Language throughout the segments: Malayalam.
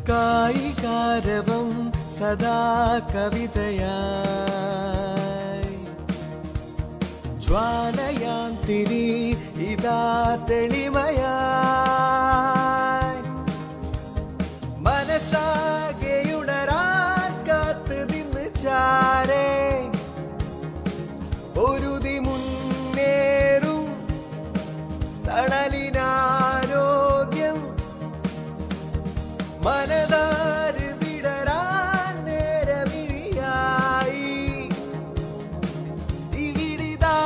കായികാരവം സദാ കവിതയായി ജ്വാലയാം തിരി ഇതാ തെളിമയായി മനസ്സാകെയുണരാൻ കാത്ത് നിന്ന് ചാരേ ഒരുതി മുന്നേറും തണലിനാരോഗ്യം മനതാര് വിടരാൻ നേരമിഴിയായി ഇവിടിതാ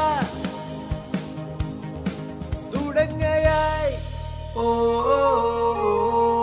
തുടങ്ങയായി ഓ ഓ, ഓ, ഓ.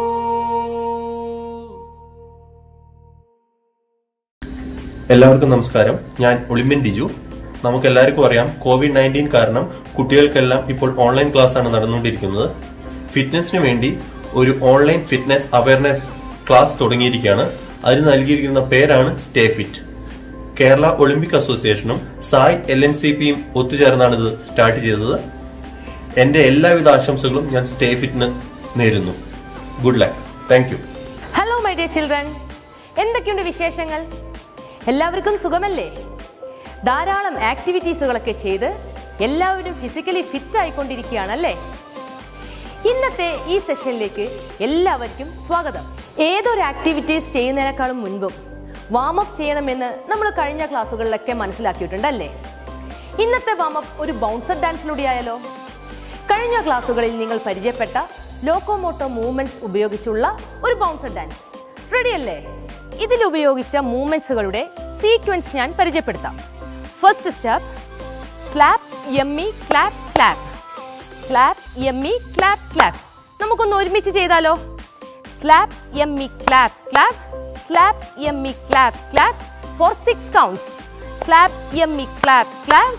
എല്ലാവർക്കും നമസ്കാരം ഞാൻ ഒളിമ്യൻ ഡിജു നമുക്ക് എല്ലാവർക്കും അറിയാം കോവിഡ് നയൻറ്റീൻ കാരണം കുട്ടികൾക്കെല്ലാം ഇപ്പോൾ ഓൺലൈൻ ക്ലാസ് ആണ് നടന്നുകൊണ്ടിരിക്കുന്നത് ഫിറ്റ്നസിന് വേണ്ടി ഒരു ഓൺലൈൻ ഫിറ്റ്നസ് അവയർനെസ് ക്ലാസ് തുടങ്ങിയിരിക്കുകയാണ് അതിന് നൽകിയിരിക്കുന്ന പേരാണ് സ്റ്റേ ഫിറ്റ് കേരള ഒളിമ്പിക് അസോസിയേഷനും സായ് എൽ എൻ സി പിയും ഒത്തുചേർന്നാണ് ഇത് സ്റ്റാർട്ട് ചെയ്തത് എന്റെ എല്ലാവിധ ആശംസകളും ഞാൻ സ്റ്റേ ഫിറ്റിന് നേരുന്നു good luck thank you hello my dear children എന്തൊക്കെയുണ്ട് വിശേഷങ്ങൾ എല്ലാവർക്കും സുഖമല്ലേ ധാരാളം ആക്ടിവിറ്റീസുകളൊക്കെ ചെയ്ത് എല്ലാവരും ഫിസിക്കലി ഫിറ്റ് ആയിക്കൊണ്ടിരിക്കുകയാണല്ലേ ഇന്നത്തെ ഈ സെഷനിലേക്ക് എല്ലാവർക്കും സ്വാഗതം ഏതൊരു ആക്ടിവിറ്റീസ് ചെയ്യുന്നതിനേക്കാളും മുൻപും വാമപ്പ് ചെയ്യണമെന്ന് നമ്മൾ കഴിഞ്ഞ ക്ലാസ്സുകളിലൊക്കെ മനസ്സിലാക്കിയിട്ടുണ്ടല്ലേ ഇന്നത്തെ വാമപ്പ് ഒരു ബൗൺസർ ഡാൻസിലൂടെ ആയാലോ കഴിഞ്ഞ ക്ലാസ്സുകളിൽ നിങ്ങൾ പരിചയപ്പെട്ട ലോക്കോമോട്ടോ മൂവ്മെന്റ്സ് ഉപയോഗിച്ചുള്ള ഒരു ബൗൺസർ ഡാൻസ് റെഡി അല്ലേ ഇതിൽ ഉപയോഗിച്ച മൂവ്മെന്റ്സുകളുടെ സീക്വൻസ് ഞാൻ പരിചയപ്പെടുത്താം first step slap yummy clap clap slap yummy clap clap നമുക്കൊന്ന് ഒരുമിച്ച് ചെയ്താലോ slap yummy clap clap slap yummy clap clap four six counts slap yummy clap clap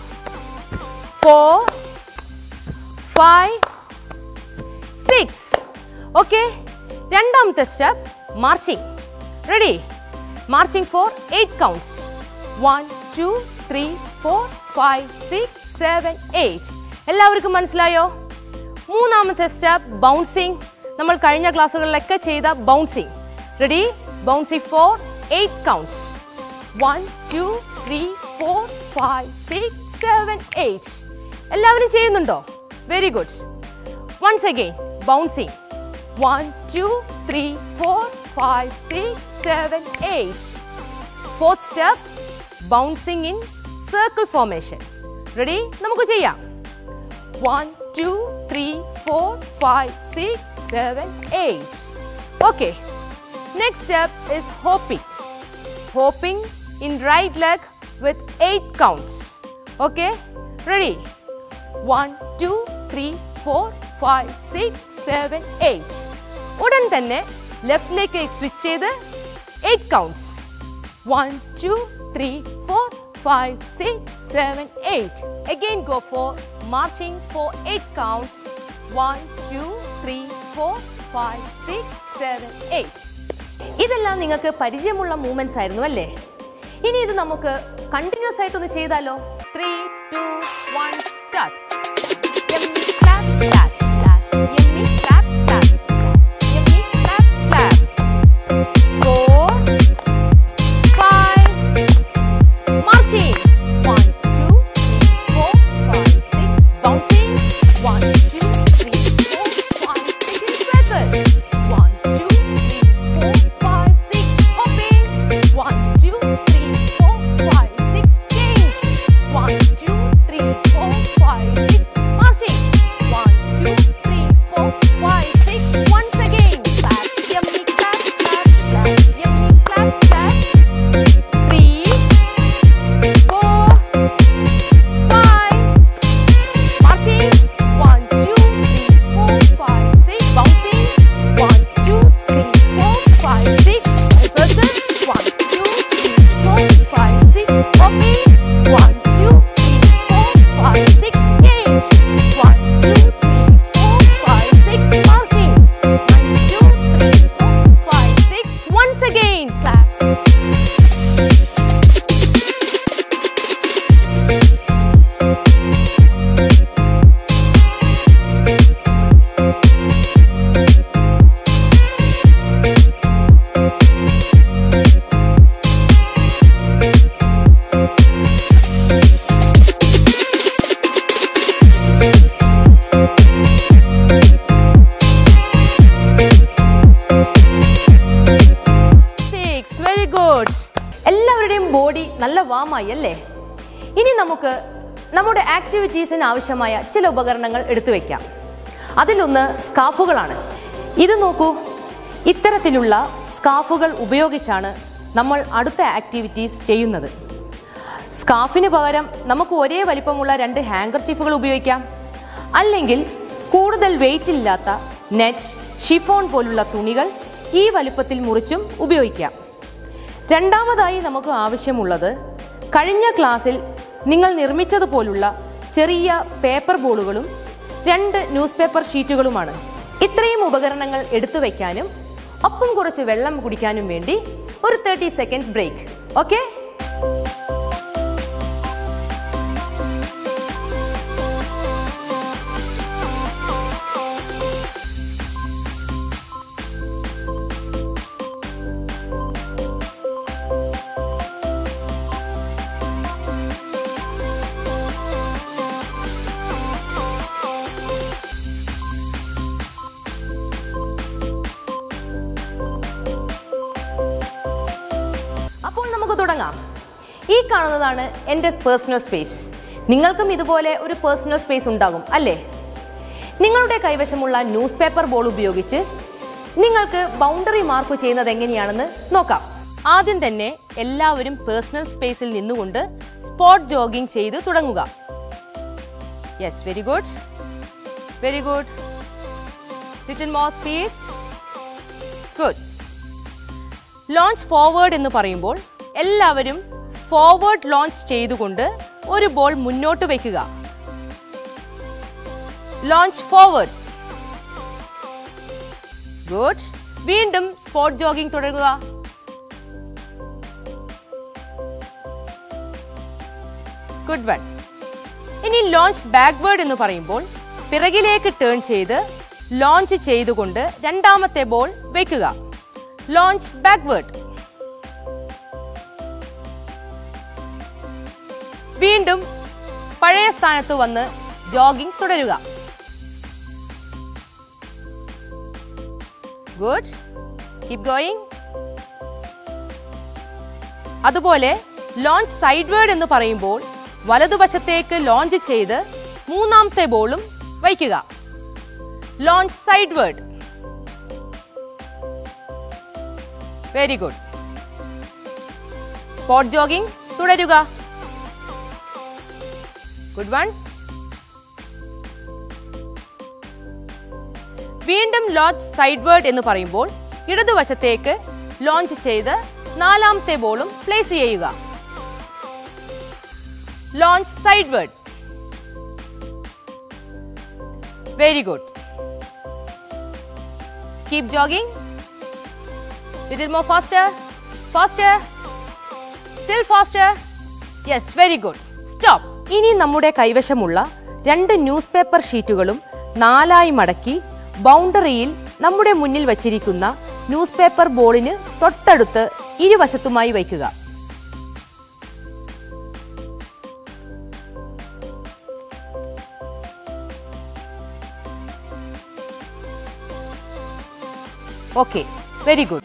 four five six okay രണ്ടാമത്തെ step marching ready marching four eight counts one two three four five six seven eight എല്ലാവർക്കും മനസ്സിലായോ മൂന്നാമത്തെ സ്റ്റെപ്പ് ബൗൺസിങ് നമ്മൾ കഴിഞ്ഞ ക്ലാസ്സുകളിലൊക്കെ ചെയ്ത bouncing ready bouncing four eight counts one two three four five six seven eight എല്ലാവരും ചെയ്യുന്നുണ്ടോ very good once again bouncing one two three four five six seven eight fourth step bouncing in circle formation ready നമുക്ക് ചെയ്യാം one two three four five six seven eight okay next step is hopping hopping in right leg with 8 counts. Okay? Ready? 1, 2, 3, 4, 5, 6, 7, 8. ഉടൻ തന്നെ ലെഫ്റ്റിലേക്ക് സ്വിച്ച് ചെയ്ത് eight counts one two three four five six seven eight again go four marching four eight counts one two three four five six seven eight ഇതെല്ലാം നിങ്ങൾക്ക് പരിചയമുള്ള മൂവ്മെന്റ്സ് ആയിരുന്നു അല്ലേ ഇനി ഇത് നമുക്ക് കണ്ടിന്യൂസ് ആയിട്ടൊന്ന് ചെയ്താലോ three two one start Marching. One, two, three, four, five, six. Bouncing. One, two, three, four, five, six. In circle. One, two, three, four, five, six. Hopping. One, two, three, four, five, six. Change. One, two, three, four, five, body നല്ല വാമായി അല്ലേ ഇനി നമുക്ക് നമ്മുടെ ആക്ടിവിറ്റീസിന് ആവശ്യമായ ചില ഉപകരണങ്ങൾ എടുത്തു വയ്ക്കാം അതിലൊന്ന് സ്കാഫുകളാണ് ഇത് നോക്കൂ ഇത്തരത്തിലുള്ള സ്കാഫുകൾ ഉപയോഗിച്ചാണ് നമ്മൾ അടുത്ത ആക്ടിവിറ്റീസ് ചെയ്യുന്നത് സ്കാഫിന് പകരം നമുക്ക് ഒരേ വലിപ്പമുള്ള രണ്ട് ഹാങ്കർ ചീഫുകൾ ഉപയോഗിക്കാം അല്ലെങ്കിൽ കൂടുതൽ വെയിറ്റ് ഇല്ലാത്ത നെറ്റ് ഷിഫോൺ പോലുള്ള തുണികൾ ഈ വലിപ്പത്തിൽ മുറിച്ചും ഉപയോഗിക്കാം രണ്ടാമതായി നമുക്ക് ആവശ്യമുള്ളത് കഴിഞ്ഞ ക്ലാസ്സിൽ നിങ്ങൾ നിർമ്മിച്ചതുപോലുള്ള ചെറിയ പേപ്പർ ബോളുകളും രണ്ട് ന്യൂസ് പേപ്പർ ഷീറ്റുകളുമാണ് ഇത്രയും ഉപകരണങ്ങൾ എടുത്തു വയ്ക്കാനും ഒപ്പം കുറച്ച് വെള്ളം കുടിക്കാനും വേണ്ടി ഒരു തേർട്ടി സെക്കൻഡ് ബ്രേക്ക് ഓക്കെ അപ്പോൾ നമുക്ക് തുടങ്ങാം ഈ കാണുന്നതാണ് എൻ്റെ പേഴ്സണൽ സ്പേസ് നിങ്ങൾക്കും ഇതുപോലെ ഒരു പേഴ്സണൽ സ്പേസ് ഉണ്ടാകും അല്ലേ നിങ്ങളുടെ കൈവശമുള്ള ന്യൂസ് പേപ്പർ ബോൾ ഉപയോഗിച്ച് നിങ്ങൾക്ക് ബൗണ്ടറി മാർക്ക് ചെയ്യുന്നത് എങ്ങനെയാണെന്ന് നോക്കാം ആദ്യം തന്നെ എല്ലാവരും പേഴ്സണൽ സ്പേസിൽ നിന്നുകൊണ്ട് സ്പോട്ട് ജോഗിംഗ് ചെയ്ത് തുടങ്ങുക yes very good very good little more speed good lunge forward എന്ന് പറയുമ്പോൾ എല്ലാവരും ഫോർവേഡ് ലോഞ്ച് ചെയ്തുകൊണ്ട് ഒരു ബോൾ മുന്നോട്ട് വയ്ക്കുക ലോഞ്ച് ഫോർവേഡ് ഗുഡ് വീണ്ടും സ്പോട്ട് ജോഗിംഗ് തുടരുക ഗുഡ് വൺ ഇനി ലോഞ്ച് ബാക്ക്വേർഡ് എന്ന് പറയുമ്പോൾ പിറകിലേക്ക് ടേൺ ചെയ്ത് ലോഞ്ച് ചെയ്തുകൊണ്ട് രണ്ടാമത്തെ ബോൾ വയ്ക്കുക ലോഞ്ച് ബാക്ക്വേർഡ് വീണ്ടും പഴയ സ്ഥാനത്ത് വന്ന് ജോഗിംഗ് തുടരുക ഗുഡ് കീപ് ഗോയിങ് അതുപോലെ ലോഞ്ച് സൈഡ്വേർഡ് എന്ന് പറയുമ്പോൾ വലതുവശത്തേക്ക് ലോഞ്ച് ചെയ്ത് മൂന്നാമത്തെ ബോളും വയ്ക്കുക lunge sideward very good spot jogging തുടരുക ഗുഡ് വൺ വീണ്ടും ലോഞ്ച് സൈഡ്വേർഡ് എന്ന് പറയുമ്പോൾ ഇടതുവശത്തേക്ക് ലോഞ്ച് ചെയ്ത് നാലാമത്തെ ബോളും പ്ലേസ് ചെയ്യുക lunge sideward very good keep jogging little more faster faster still faster yes very good stop ഇനി നമ്മുടെ കൈവശമുള്ള രണ്ട് ന്യൂസ് പേപ്പർ ഷീറ്റുകളും നാലായി മടക്കി ബൗണ്ടറിയിൽ നമ്മുടെ മുന്നിൽ വച്ചിരിക്കുന്ന ന്യൂസ് പേപ്പർ ബോളിന് തൊട്ടടുത്ത് ഇരുവശത്തുമായി വയ്ക്കുക ഓക്കെ വെരി ഗുഡ്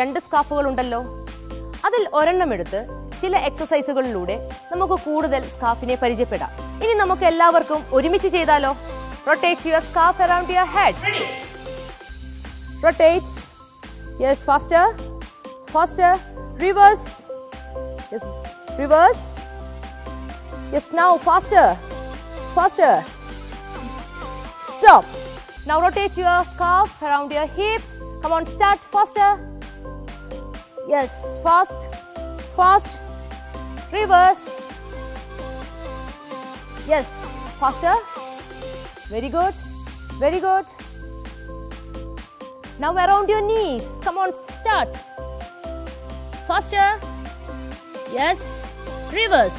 രണ്ട് സ്കാഫുകൾ ഉണ്ടല്ലോ അതിൽ ഒരെണ്ണം എടുത്ത് ചില എക്സസൈസുകളിലൂടെ നമുക്ക് കൂടുതൽ സ്കാഫിനെ പരിചയപ്പെടാം ഇനി നമുക്ക് എല്ലാവർക്കും ഒരുമിച്ച് ചെയ്താലോ rotate your scarf around your head rotate yes faster faster reverse yes reverse yes now faster faster Stop. Now rotate your scarf around your hip. Come on, start faster. Yes, fast, fast. Reverse. Yes, faster. Very good. Very good. Now around your knees. Come on, start. Faster. Yes. Reverse.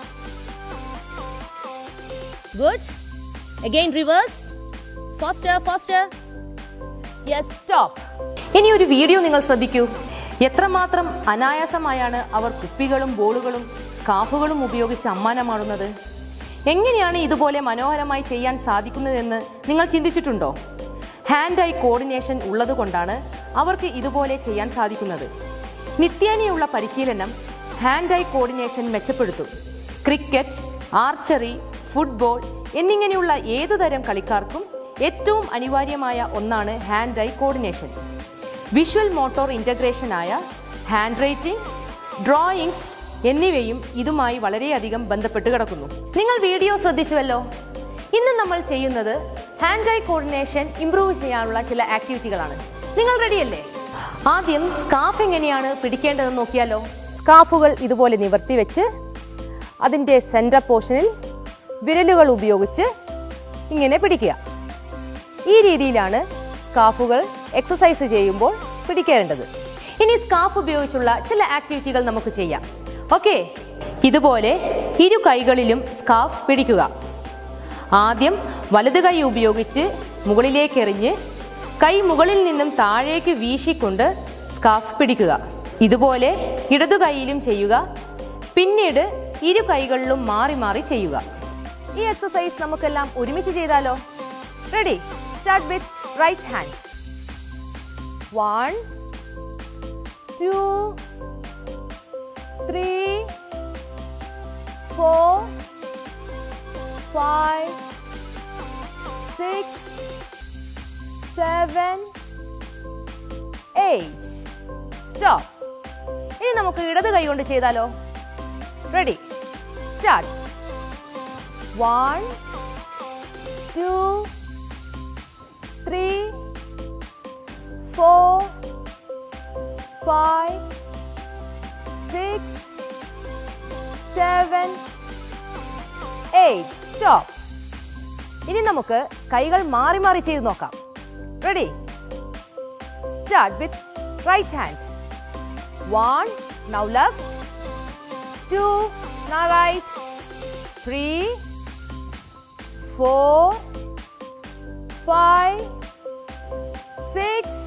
Good. Again, reverse. Faster, faster. Yes, stop. ഇനി ഒരു വീഡിയോ നിങ്ങൾ ശ്രദ്ധിക്കൂ എത്രമാത്രം അനായാസമായാണ് അവർ കുപ്പികളും ബോളുകളും സ്കാഫുകളും ഉപയോഗിച്ച് അമ്മാനമാടുന്നത് എങ്ങനെയാണ് ഇതുപോലെ മനോഹരമായി ചെയ്യാൻ സാധിക്കുന്നതെന്ന് നിങ്ങൾ ചിന്തിച്ചിട്ടുണ്ടോ ഹാൻഡ് ഐ കോർഡിനേഷൻ ഉള്ളതുകൊണ്ടാണ് അവർക്ക് ഇതുപോലെ ചെയ്യാൻ സാധിക്കുന്നത് നിത്യേനയുള്ള പരിശീലനം ഹാൻഡ് ഐ കോർഡിനേഷൻ മെച്ചപ്പെടുത്തും ക്രിക്കറ്റ് ആർച്ചറി ഫുട്ബോൾ എന്നിങ്ങനെയുള്ള ഏതുതരം കളിക്കാർക്കും ഏറ്റവും അനിവാര്യമായ ഒന്നാണ് hand eye coordination visual motor ഇൻ്റഗ്രേഷനായ ഹാൻഡ് റൈറ്റിംഗ് ഡ്രോയിങ്സ് എന്നിവയും ഇതുമായി വളരെയധികം ബന്ധപ്പെട്ട് കിടക്കുന്നു നിങ്ങൾ വീഡിയോ ശ്രദ്ധിച്ചുവല്ലോ ഇന്ന് നമ്മൾ ചെയ്യുന്നത് ഹാൻഡ് ഐ കോർഡിനേഷൻ ഇംപ്രൂവ് ചെയ്യാനുള്ള ചില ആക്ടിവിറ്റികളാണ് നിങ്ങൾ റെഡിയല്ലേ ആദ്യം സ്കാഫ് എങ്ങനെയാണ് പിടിക്കേണ്ടതെന്ന് നോക്കിയാലോ സ്കാഫുകൾ ഇതുപോലെ നിവർത്തി വെച്ച് അതിൻ്റെ സെൻറ്റർ പോർഷനിൽ വിരലുകൾ ഉപയോഗിച്ച് ഇങ്ങനെ പിടിക്കുക ഈ രീതിയിലാണ് സ്കാഫുകൾ എക്സസൈസ് ചെയ്യുമ്പോൾ പിടിക്കേണ്ടത് ഇനി സ്കാഫ് ഉപയോഗിച്ചുള്ള ചില ആക്ടിവിറ്റികൾ നമുക്ക് ചെയ്യാം ഓക്കെ ഇതുപോലെ ഇരു കൈകളിലും സ്കാഫ് പിടിക്കുക ആദ്യം വലത് കൈ ഉപയോഗിച്ച് മുകളിലേക്ക് എറിഞ്ഞ് കൈ മുകളിൽ നിന്നും താഴേക്ക് വീശിക്കൊണ്ട് സ്കാഫ് പിടിക്കുക ഇതുപോലെ ഇടതു കൈയിലും ചെയ്യുക പിന്നീട് ഇരു കൈകളിലും മാറി മാറി ചെയ്യുക ഈ എക്സസൈസ് നമുക്കെല്ലാം ഒരുമിച്ച് ചെയ്താലോ ready start with right hand one two three four five six seven eight stop ഇനി നമുക്ക് ഇടത് കൈ കൊണ്ട് ചെയ്താലോ ready start one two three four five six seven eight stop ഇനി നമുക്ക് കൈകൾ മാറി മാറി ചെയ്ത് നോക്കാം ready start with right hand one now left two now right three four five six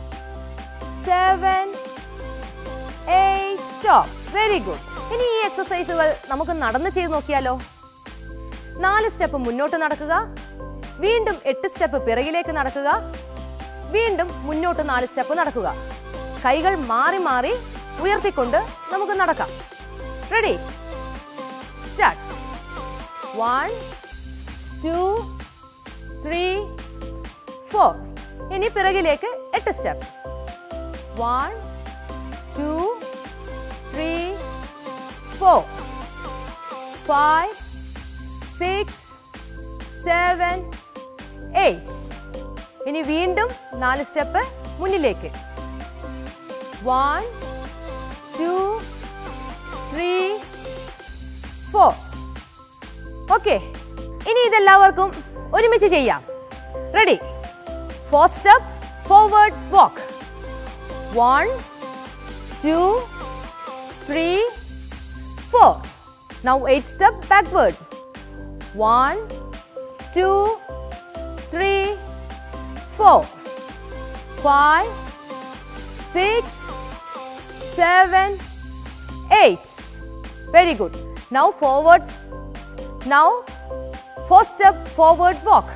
seven eight stop very good ഇനി ഈ എക്സസൈസുകൾ നമുക്ക് നടന്ന് ചെയ്ത് നോക്കിയാലോ നാല് സ്റ്റെപ്പ് മുന്നോട്ട് നടക്കുക വീണ്ടും എട്ട് സ്റ്റെപ്പ് പിറകിലേക്ക് നടക്കുക വീണ്ടും മുന്നോട്ട് നാല് സ്റ്റെപ്പ് നടക്കുക കൈകൾ മാറി മാറി ഉയർത്തിക്കൊണ്ട് നമുക്ക് നടക്കാം ready start one two three four ഇനി പിറകിലേക്ക് എട്ട് step one two three four five six seven eight ഇനി വീണ്ടും നാല് സ്റ്റെപ്പ് മുന്നിലേക്ക് one two three four okay ഇനി ഇതെല്ലാവർക്കും ഒരുമിച്ച് ചെയ്യാം ready four step forward walk one two three four now eight step backward one two three four five six seven eight very good now forward Now, four step forward walk.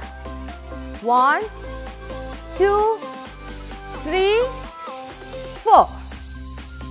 One, two, three, four.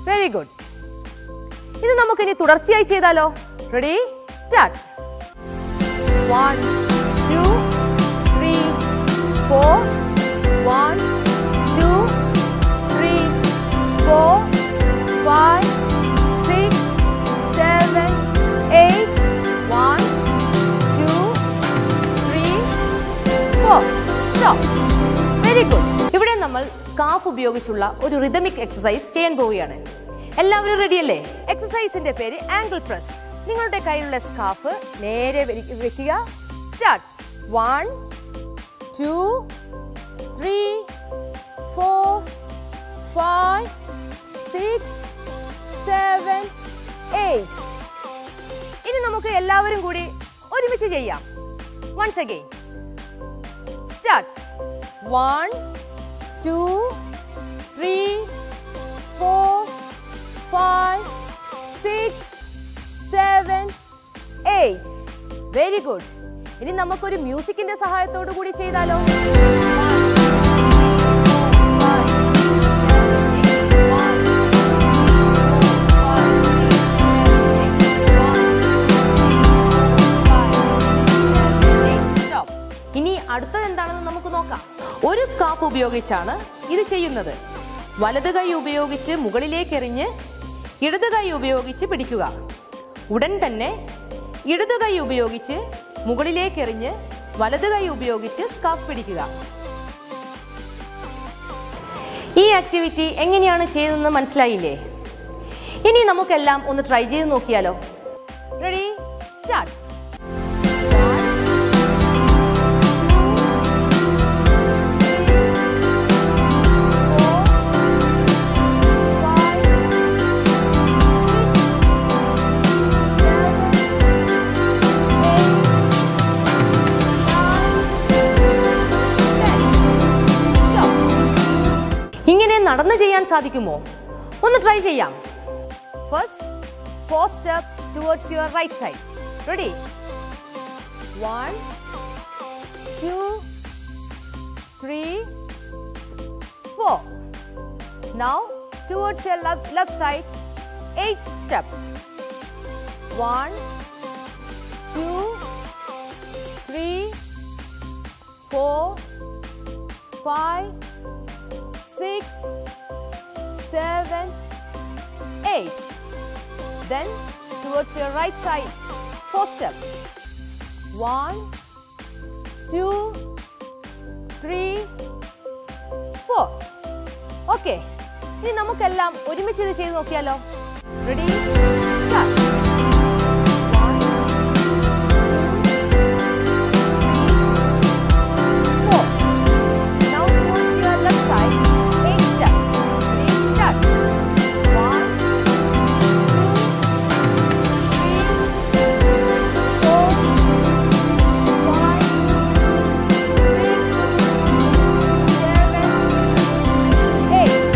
Very good ഇത് നമുക്കിനി തുടർച്ചയായി ചെയ്താലോ ready start one two three four one two three four five six seven eight one two three four stop very good ഇവിടെ നമ്മൾ സ്കാഫ് ഉപയോഗിച്ചുള്ള ഒരു റിതമിക് എക്സസൈസ് ചെയ്യാൻ പോവുകയാണ് എല്ലാവരും റെഡിയല്ലേ എക്സസൈസിന്റെ പേര് ആംഗിൾ പ്രസ് നിങ്ങളുടെ കയ്യിലുള്ള സ്കാഫ് നേരെ വെരി- വെക്കുക start one two three four five six seven eight ഇനി നമുക്ക് എല്ലാവരും കൂടി ഒരുമിച്ച് ചെയ്യാം once again start one two three four five six seven eight very good ഇനി നമുക്കൊരു മ്യൂസിക്കിന്റെ സഹായത്തോടു കൂടി ചെയ്താലോ Stop. ഇനി അടുത്തത് എന്താണെന്ന് നമുക്ക് നോക്കാം ഒരു സ്കാഫ് ഉപയോഗിച്ചാണ് ഇത് ചെയ്യുന്നത് വലത് കൈ ഉപയോഗിച്ച് മുകളിലേക്ക് എറിഞ്ഞ് ഇടത് കൈ ഉപയോഗിച്ച് പിടിക്കുക ഉടൻ തന്നെ ഇടത് കൈ ഉപയോഗിച്ച് മുകളിലേക്ക് എറിഞ്ഞ് വലത് കൈ ഉപയോഗിച്ച് സ്കാഫ് പിടിക്കുക ഈ ആക്ടിവിറ്റി എങ്ങനെയാണ് ചെയ്തതെന്ന് മനസ്സിലായില്ലേ ഇനി നമുക്കെല്ലാം ഒന്ന് ട്രൈ ചെയ്ത് നോക്കിയാലോ റെഡി സ്റ്റാർട്ട് ഇങ്ങനെ നടന്നു ചെയ്യാൻ സാധിക്കുമോ ഒന്ന് ട്രൈ ചെയ്യാം first four step towards your right side ready one two three four now towards your left side eight step one two three four five six, seven, eight. Then towards your right side, four steps. One, two, three, four. Okay. ഇനി നമുക്കെല്ലാം ഒരുമിച്ച് ഇത് ചെയ്ത് നോക്കിയാലോ ready Four. Now towards your left side, eight step. Ready, start. One, two, three, four, five, six, seven, eight.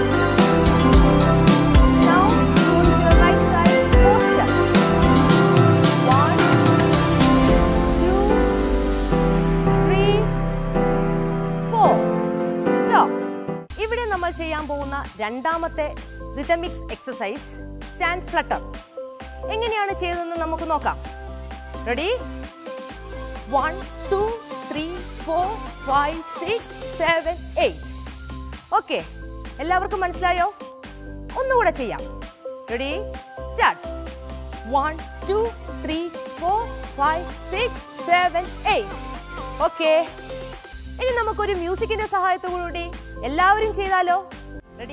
Now towards your right side, four step. One, two, three, four stop ഇവിടെ നമ്മൾ ചെയ്യാൻ പോകുന്ന രണ്ടാമത്തെ റിതമിക്സ് എക്സസൈസ് സ്റ്റാൻഡ് ഫ്ലട്ടർ എങ്ങനെയാണ് ചെയ്തതെന്ന് നമുക്ക് നോക്കാം ready one two three four five six seven eight okay എല്ലാവർക്കും മനസ്സിലായോ ഒന്നുകൂടെ ചെയ്യാം ready start one two three four five six seven eight okay ഇനി നമുക്കൊരു മ്യൂസിക്കിന്റെ സഹായത്തോടുകൂടി എല്ലാവരും ചെയ്താലോ റെഡി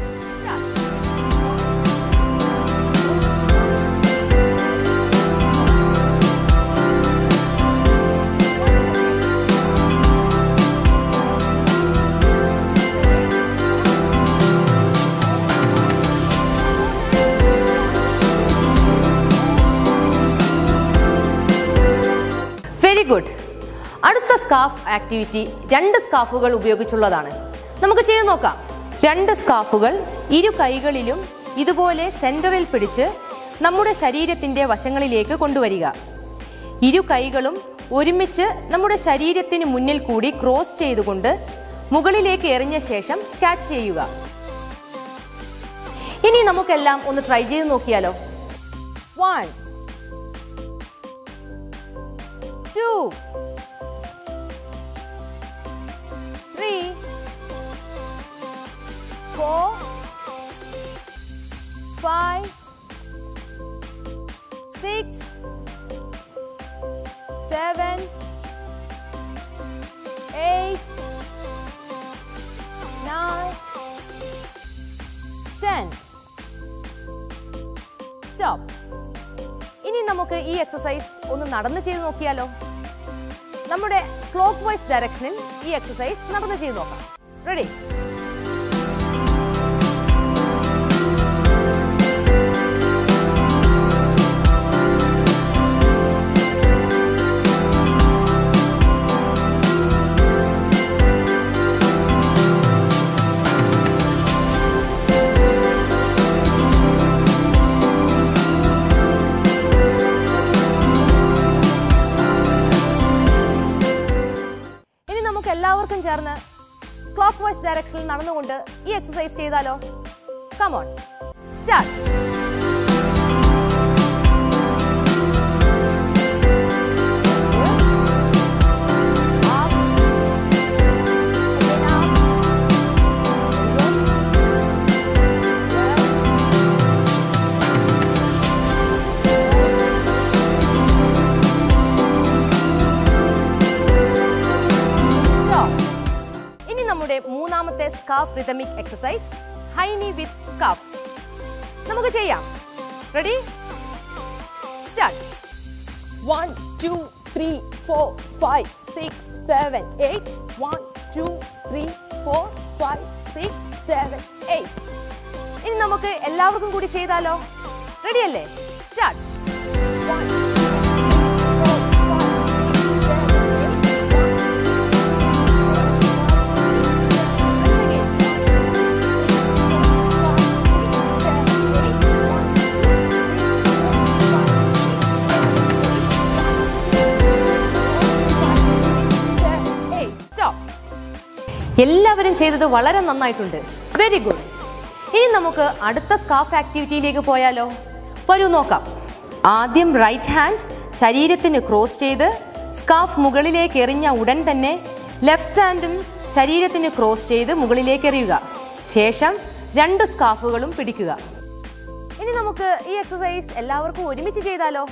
വെരി ഗുഡ് അടുത്ത സ്കാഫ് ആക്ടിവിറ്റി രണ്ട് സ്കാഫുകൾ ഉപയോഗിച്ചുള്ളതാണ് നമുക്ക് ചെയ്തു നോക്കാം രണ്ട് സ്കാഫുകൾ ഇരു കൈകളിലും ഇതുപോലെ സെന്ററിൽ പിടിച്ച് നമ്മുടെ ശരീരത്തിന്റെ വശങ്ങളിലേക്ക് കൊണ്ടുവരിക ഇരു കൈകളും ഒരുമിച്ച് നമ്മുടെ ശരീരത്തിന് മുന്നിൽ കൂടി ക്രോസ് ചെയ്തുകൊണ്ട് മുകളിലേക്ക് എറിഞ്ഞ ശേഷം ക്യാച്ച് ചെയ്യുക ഇനി നമുക്കെല്ലാം ഒന്ന് ട്രൈ ചെയ്ത് നോക്കിയാലോ one two three four five six seven, eight, nine, ten. Stop. ഇനി നമുക്ക് ഈ എക്സസൈസ് ഒന്ന് നടന്ന് ചെയ്ത് നോക്കിയാലോ നമ്മുടെ ക്ലോക്ക് വൈസ് ഡയറക്ഷനിൽ ഈ എക്സസൈസ് നടന്ന് ചെയ്ത് നോക്കാം റെഡി ഇനി നമുക്ക് എല്ലാവർക്കും ചേർന്ന് ക്ലോക്ക് വൈസ് ഡയറക്ഷനിൽ നടന്നുകൊണ്ട് ഈ എക്സസൈസ് ചെയ്താലോ കമോൺ സ്റ്റാർട്ട് Stop. ഇനി നമ്മുടെ മൂന്നാമത്തെ സ്കാഫ് റിതമിക് എക്സസൈസ് ഹൈനി വിത്ത് സ്കാഫ് നമുക്ക് ചെയ്യാം ready start one two three four five six seven eight one two three four five six seven eight ഇനി നമുക്ക് എല്ലാവർക്കും കൂടി ചെയ്താലോ റെഡി അല്ലേ സ്റ്റാർട്ട് എല്ലാവരും ചെയ്തത് വളരെ നന്നായിട്ടുണ്ട് വെരി ഗുഡ് ഇനി നമുക്ക് അടുത്ത സ്കാഫ് ആക്ടിവിറ്റിയിലേക്ക് പോയാലോ വരൂ നോക്കാം ആദ്യം റൈറ്റ് ഹാൻഡ് ശരീരത്തിന് ക്രോസ് ചെയ്ത് സ്കാഫ് മുകളിലേക്ക് എറിഞ്ഞ ഉടൻ തന്നെ ലെഫ്റ്റ് ഹാൻഡും ശരീരത്തിന് ക്രോസ് ചെയ്ത് മുകളിലേക്ക് എറിയുക ശേഷം രണ്ട് സ്കാഫുകളും പിടിക്കുക ഇനി നമുക്ക് ഈ എക്സസൈസ് എല്ലാവർക്കും ഒരുമിച്ച് ചെയ്താലോ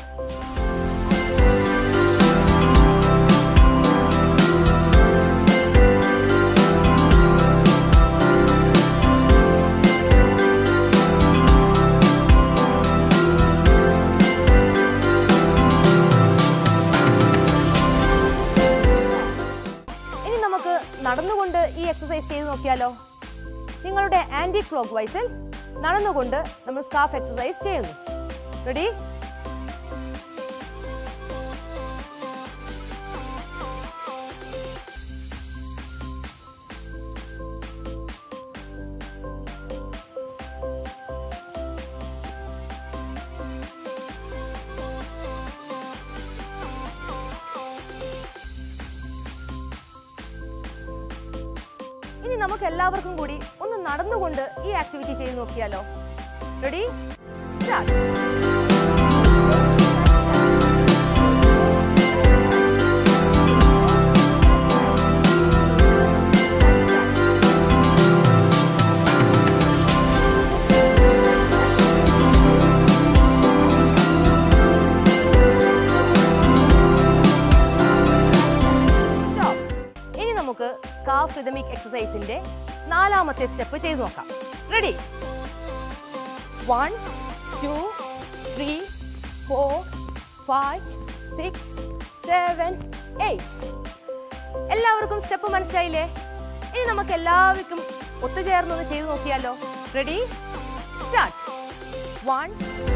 ഇനി നമുക്ക് നടന്നുകൊണ്ട് ഈ എക്സസൈസ് ചെയ്ത് നോക്കിയാലോ നിങ്ങളുടെ ആന്റി ക്ലോക്ക് വൈസിൽ നടന്നുകൊണ്ട് നമ്മൾ സ്കാഫ് എക്സസൈസ് ചെയ്യുന്നു റെഡി ഇനി നമുക്ക് എല്ലാവർക്കും കൂടി ഒന്ന് നടന്നുകൊണ്ട് ഈ ആക്ടിവിറ്റി ചെയ്ത് നോക്കിയാലോ റെഡി സ്റ്റാർട്ട് സ്റ്റോപ്പ് ഇനി നമുക്ക് സ്കാഫ് റിതമിക് എക്സസൈസിന്റെ നാലാമത്തെ സ്റ്റെപ്പ് ചെയ്തു നോക്കാം ready one two three four five six seven eight എല്ലാവർക്കും സ്റ്റെപ്പ് മനസ്സിലായില്ലേ ഇനി നമുക്ക് എല്ലാവർക്കും ഒത്തുചേർന്നൊന്ന് ചെയ്തു നോക്കിയാലോ റെഡി സ്റ്റാർട്ട് വൺ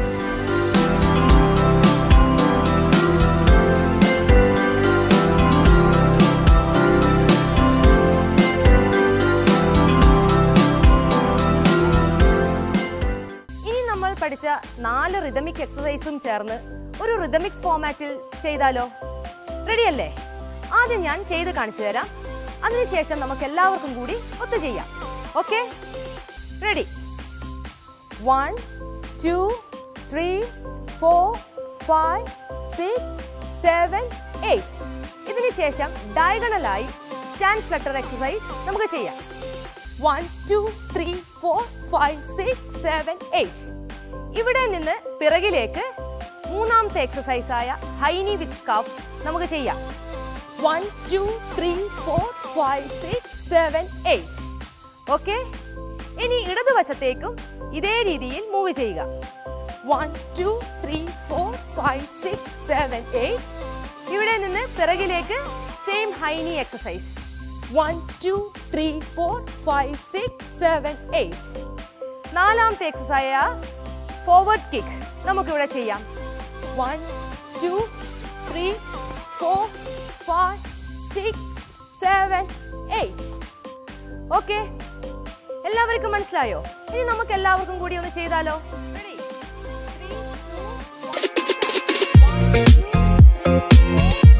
ഇനി നമ്മൾ പഠിച്ച നാല് റിതമിക് എക്സസൈസും ചേർന്ന് ഒരു റിതമിക്സ് ഫോമാറ്റിൽ ചെയ്താലോ റെഡി അല്ലേ ആദ്യം ഞാൻ ചെയ്ത് കാണിച്ചു തരാം അതിനുശേഷം നമുക്ക് എല്ലാവർക്കും കൂടി ഒത്തു ചെയ്യാം okay ready one two three four five six seven eight ഇതിന് ശേഷം ഡയഗണലായി സ്റ്റാൻഡ് ഫ്ലട്ടർ എക്സസൈസ് നമുക്ക് ചെയ്യാം one two three four five six seven eight ഇവിടെ നിന്ന് പിറകിലേക്ക് മൂന്നാമത്തെ എക്സസൈസ് ആയ ഹൈനി വിത്ത് സ്കാഫ് നമുക്ക് ചെയ്യാം one two three four five six seven eight okay ഇനി ഇടതുവശത്തേക്കും ഇതേ രീതിയിൽ മൂവ് ചെയ്യുക one two three four five six seven eight ഇവിടെ നിന്ന് പിറകിലേക്ക് same high knee exercise one two three four five six seven eight നാലാമത്തെ എക്സസൈസ് ഫോർവേഡ് കിക്ക് നമുക്കിവിടെ ചെയ്യാം one two three four five six seven eight okay എല്ലാവർക്കും മനസ്സിലായോ ഇനി നമുക്ക് എല്ലാവർക്കും കൂടി ഒന്ന് ചെയ്താലോ Ready? Three, two, one. One, two,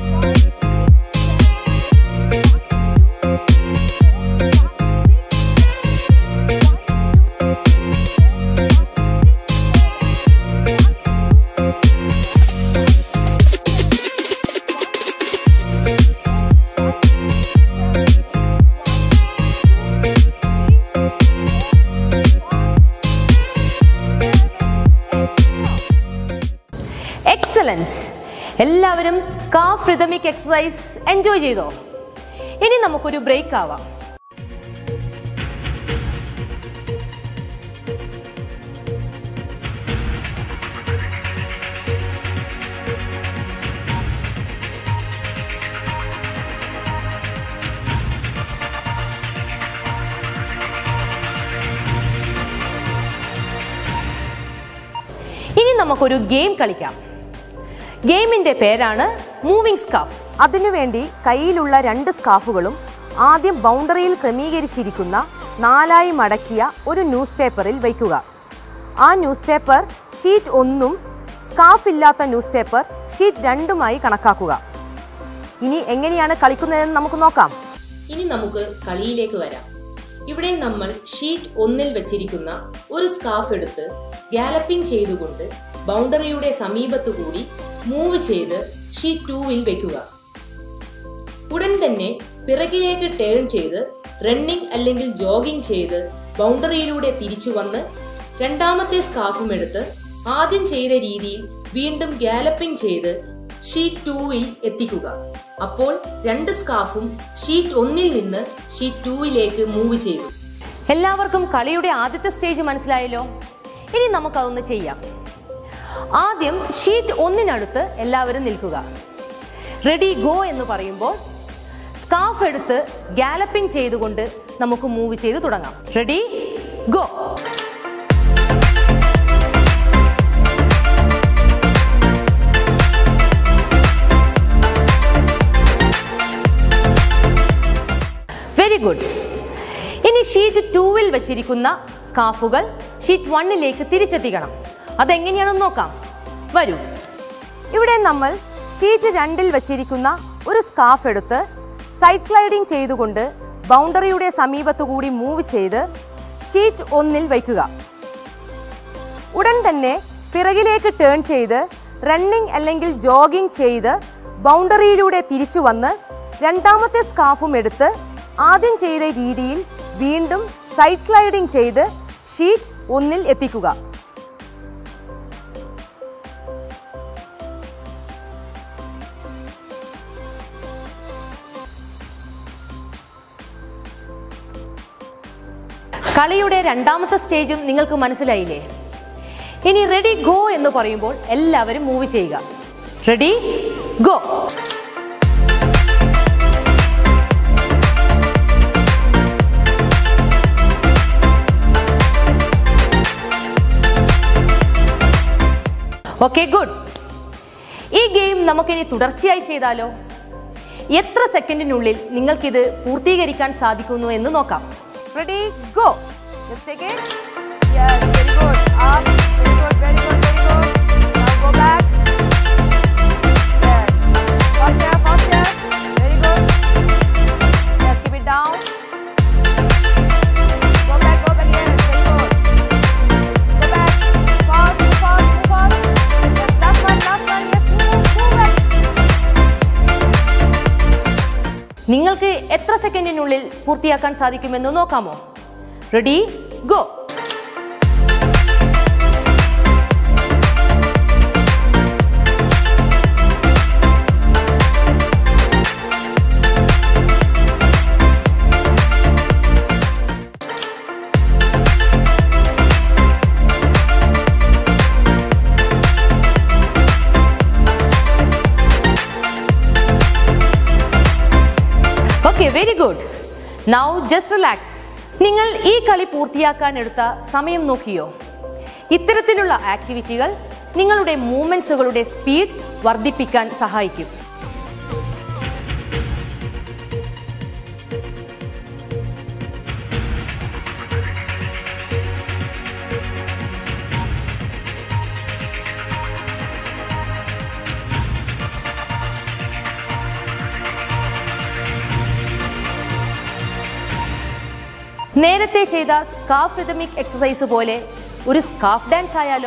excellent എല്ലാവരും സ്കാഫ് റിതമിക് എക്സസൈസ് എൻജോയ് ചെയ്തോ ഇനി നമുക്കൊരു ബ്രേക്ക് ആവാം ഇനി നമുക്കൊരു ഗെയിം കളിക്കാം ഗെയിമിന്റെ പേരാണ് മൂവിംഗ് സ്കാഫ് അതിനുവേണ്ടി കയ്യിലുള്ള രണ്ട് സ്കാഫുകളും ആദ്യം ബൗണ്ടറിയിൽ ക്രമീകരിച്ചിരിക്കുന്ന നാലായി മടക്കിയ ഒരു ന്യൂസ് പേപ്പറിൽ വയ്ക്കുക ആ ന്യൂസ് പേപ്പർ ഷീറ്റ് ഒന്നും സ്കാഫ് ഇല്ലാത്ത ന്യൂസ് പേപ്പർ ഷീറ്റ് രണ്ടുമായി കണക്കാക്കുക ഇനി എങ്ങനെയാണ് കളിക്കുന്നതെന്ന് നമുക്ക് നോക്കാം ഇനി നമുക്ക് കളിയിലേക്ക് വരാം ഇവിടെ നമ്മൾ ഷീറ്റ് ഒന്നിൽ വെച്ചിരിക്കുന്ന ഒരു സ്കാഫ് എടുത്ത് ഗാലപ്പിംഗ് ചെയ്തുകൊണ്ട് ബൗണ്ടറിയുടെ സമീപത്തു കൂടി മൂവ് ചെയ്ത് ഷീറ്റ് ടൂവിൽ വെക്കുക ഉടൻ തന്നെ പിറകിലേക്ക് ടേൺ ചെയ്ത് റണ്ണിംഗ് അല്ലെങ്കിൽ ജോഗിംഗ് ചെയ്ത് ബൗണ്ടറിയിലൂടെ തിരിച്ചു വന്ന് രണ്ടാമത്തെ സ്കാഫും എടുത്ത് ആദ്യം ചെയ്ത രീതിയിൽ വീണ്ടും ഗാലപ്പിംഗ് ചെയ്ത് ഷീറ്റ് ടൂവിൽ എത്തിക്കുക അപ്പോൾ രണ്ട് സ്കാഫും ഷീറ്റ് ഒന്നിൽ നിന്ന് ഷീറ്റ് ടൂവിലേക്ക് മൂവ് ചെയ്തു എല്ലാവർക്കും കളിയുടെ ആദ്യത്തെ സ്റ്റേജ് മനസ്സിലായല്ലോ ഇനി നമുക്കതൊന്ന് ചെയ്യാം ആദ്യം ഷീറ്റ് ഒന്നിനടുത്ത് എല്ലാവരും നിൽക്കുക റെഡി ഗോ എന്ന് പറയുമ്പോൾ സ്കാഫ് എടുത്ത് ഗാലപ്പിംഗ് ചെയ്തുകൊണ്ട് നമുക്ക് മൂവ് ചെയ്ത് തുടങ്ങാം റെഡി ഗോ വെരി ഗുഡ് ഇനി ഷീറ്റ് ടൂവിൽ വെച്ചിരിക്കുന്ന സ്കാഫുകൾ ഷീറ്റ് വണ്ണിലേക്ക് തിരിച്ചെത്തിക്കണം അതെങ്ങനെയാണെന്ന് നോക്കാം വരൂ ഇവിടെ നമ്മൾ ഷീറ്റ് രണ്ടിൽ വെച്ചിരിക്കുന്ന ഒരു സ്കാഫ് എടുത്ത് സൈഡ് സ്ലൈഡിംഗ് ചെയ്തുകൊണ്ട് ബൗണ്ടറിയുടെ സമീപത്തുകൂടി മൂവ് ചെയ്ത് ഷീറ്റ് ഒന്നിൽ വയ്ക്കുക ഉടൻ തന്നെ പിറകിലേക്ക് ടേൺ ചെയ്ത് റണ്ണിംഗ് അല്ലെങ്കിൽ ജോഗിംഗ് ചെയ്ത് ബൗണ്ടറിയിലൂടെ തിരിച്ചു വന്ന് രണ്ടാമത്തെ സ്കാഫും എടുത്ത് ആദ്യം ചെയ്ത രീതിയിൽ വീണ്ടും സൈഡ് സ്ലൈഡിംഗ് ചെയ്ത് ഷീറ്റ് ഒന്നിൽ എത്തിക്കുക കളിയുടെ രണ്ടാമത്തെ സ്റ്റേജും നിങ്ങൾക്ക് മനസ്സിലായില്ലേ ഇനി റെഡി ഗോ എന്ന് പറയുമ്പോൾ എല്ലാവരും മൂവ് ചെയ്യുക റെഡി ഗോ ഓക്കെ ഗുഡ് ഈ ഗെയിം നമുക്കിനി തുടർച്ചയായി ചെയ്താലോ എത്ര സെക്കൻഡിനുള്ളിൽ നിങ്ങൾക്കിത് പൂർത്തീകരിക്കാൻ സാധിക്കുന്നു എന്ന് നോക്കാം ready go Yes, very good. Up. Very good, very good, very good. Now go back. Yes. Faster, faster. Very good. Yes, keep it down. Go back, go back. Yes, very good. Go back. നിങ്ങൾക്ക് എത്ര സെക്കൻഡിനുള്ളിൽ പൂർത്തിയാക്കാൻ സാധിക്കുമെന്ന് നോക്കാമോ ready go okay very good now just relax നിങ്ങൾ ഈ കളി പൂർത്തിയാക്കാൻ എടുത്ത സമയം നോക്കിയോ ഇത്തരത്തിലുള്ള ആക്ടിവിറ്റികൾ നിങ്ങളുടെ മൂവ്മെന്റ്സുകളുടെ സ്പീഡ് വർദ്ധിപ്പിക്കാൻ സഹായിക്കും നേരത്തെ ചെയ്ത സ്കാഫ് റിതമിക് എക്സസൈസ് പോലെ ഒരു സ്കാഫ് ഡാൻസ് ആയാലോ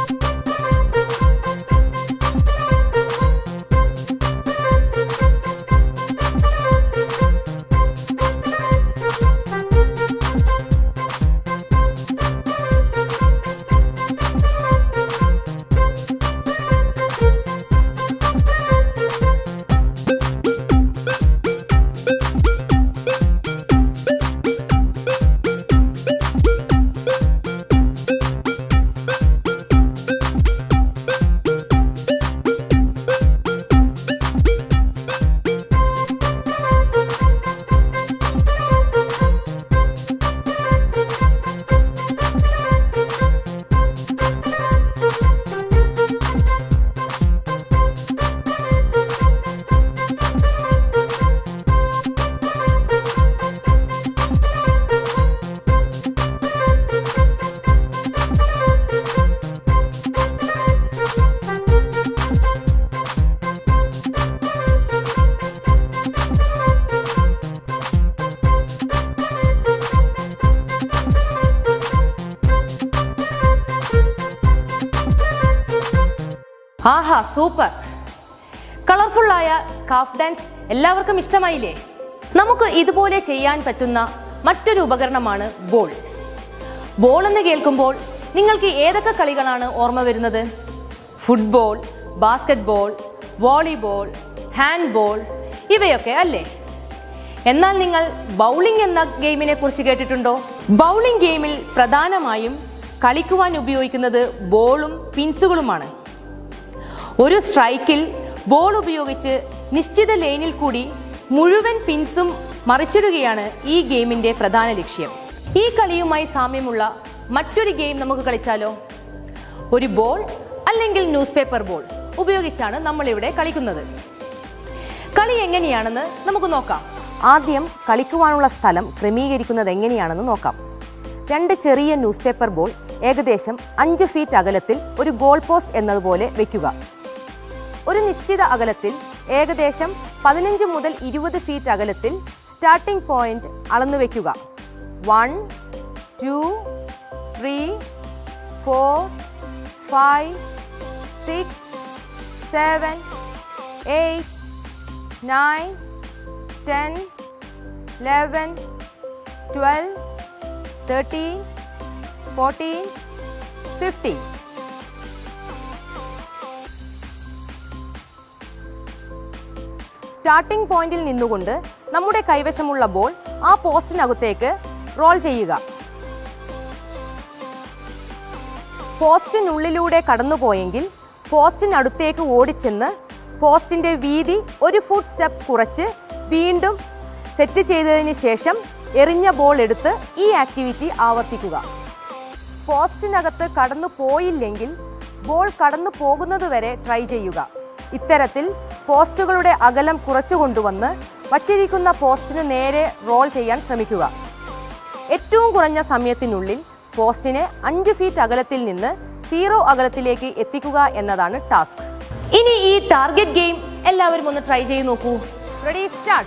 ആഹാ സൂപ്പർ കളർഫുള്ളായ സ്കാഫ് ഡാൻസ് എല്ലാവർക്കും ഇഷ്ടമായില്ലേ നമുക്ക് ഇതുപോലെ ചെയ്യാൻ പറ്റുന്ന മറ്റൊരു ഉപകരണമാണ് ബോൾ ബോൾ എന്ന് കേൾക്കുമ്പോൾ നിങ്ങൾക്ക് ഏതൊക്കെ കളികളാണ് ഓർമ്മ വരുന്നത് football basketball volleyball handball ഇവയൊക്കെ അല്ലേ എന്നാൽ നിങ്ങൾ ബൗളിംഗ് എന്ന ഗെയിമിനെ കുറിച്ച് കേട്ടിട്ടുണ്ടോ ബൗളിംഗ് ഗെയിമിൽ പ്രധാനമായും കളിക്കുവാൻ ഉപയോഗിക്കുന്നത് ബോളും പിൻസുകളുമാണ് ഒരു സ്ട്രൈക്കിൽ ബോൾ ഉപയോഗിച്ച് നിശ്ചിത ലൈനിൽ കൂടി മുഴുവൻ പിൻസും മറിച്ചിടുകയാണ് ഈ ഗെയിമിന്റെ പ്രധാന ലക്ഷ്യം ഈ കളിയുമായി സാമ്യമുള്ള മറ്റൊരു ഗെയിം നമുക്ക് കളിച്ചാലോ ഒരു ബോൾ അല്ലെങ്കിൽ ന്യൂസ് പേപ്പർ ബോൾ ഉപയോഗിച്ചാണ് നമ്മൾ ഇവിടെ കളിക്കുന്നത് കളി എങ്ങനെയാണെന്ന് നമുക്ക് നോക്കാം ആദ്യം കളിക്കുവാനുള്ള സ്ഥലം ക്രമീകരിക്കുന്നത് എങ്ങനെയാണെന്ന് നോക്കാം രണ്ട് ചെറിയ ന്യൂസ് പേപ്പർ ബോൾ ഏകദേശം അഞ്ച് ഫീറ്റ് അകലത്തിൽ ഒരു ഗോൾ പോസ്റ്റ് എന്നതുപോലെ വെക്കുക ഒരു നിശ്ചിത അകലത്തിൽ ഏകദേശം പതിനഞ്ച് മുതൽ ഇരുപത് ഫീറ്റ് അകലത്തിൽ സ്റ്റാർട്ടിംഗ് പോയിന്റ് അളന്നു വെക്കുക one two three four five six seven eight nine ten eleven twelve thirteen fourteen fifteen starting പോയിന്റിൽ നിന്നുകൊണ്ട് നമ്മുടെ കൈവശമുള്ള ബോൾ ആ പോസ്റ്റിനകത്തേക്ക് റോൾ ചെയ്യുക പോസ്റ്റിനുള്ളിലൂടെ കടന്നുപോയെങ്കിൽ പോസ്റ്റിനടുത്തേക്ക് ഓടിച്ചെന്ന് പോസ്റ്റിന്റെ വീതി ഒരു ഫുട്ട് സ്റ്റെപ്പ് കുറച്ച് വീണ്ടും സെറ്റ് ചെയ്തതിന് ശേഷം എറിഞ്ഞ ബോൾ എടുത്ത് ഈ ആക്ടിവിറ്റി ആവർത്തിക്കുക പോസ്റ്റിനകത്ത് കടന്നു പോയില്ലെങ്കിൽ ബോൾ കടന്നു പോകുന്നതുവരെ ട്രൈ ചെയ്യുക ഇത്തരത്തിൽ പോസ്റ്റുകളുടെ അകലം കുറച്ചു കൊണ്ടുവന്ന് വച്ചിരിക്കുന്ന പോസ്റ്റിന് നേരെ റോൾ ചെയ്യാൻ ശ്രമിക്കുക ഏറ്റവും കുറഞ്ഞ സമയത്തിനുള്ളിൽ പോസ്റ്റിനെ അഞ്ച് ഫീറ്റ് അകലത്തിൽ നിന്ന് സീറോ അകലത്തിലേക്ക് എത്തിക്കുക എന്നതാണ് ടാസ്ക് ഇനി ഈ ടാർഗറ്റ് ഗെയിം എല്ലാവരും ഒന്ന് ട്രൈ ചെയ്ത് നോക്കൂ റെഡി സ്റ്റാർട്ട്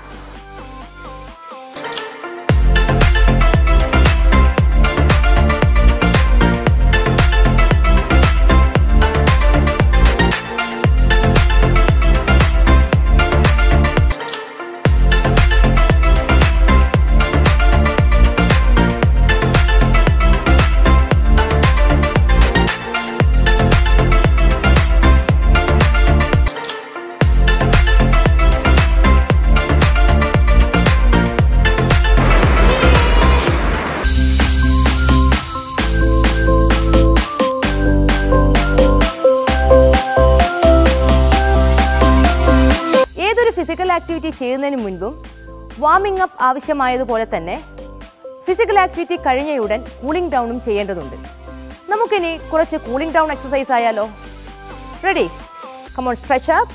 ആക്ടിവിറ്റി ചെയ്യുന്നതിന് മുൻപും വാമിംഗ് അപ്പ് ആവശ്യമായതുപോലെ തന്നെ ഫിസിക്കൽ ആക്ടിവിറ്റി കഴിഞ്ഞയുടൻ കൂളിംഗ് ഡൗണും ചെയ്യേണ്ടതുണ്ട് നമുക്കിനി കുറച്ച് കൂളിംഗ് ഡൗൺ എക്സസൈസ് ആയാലോ ready come on stretch up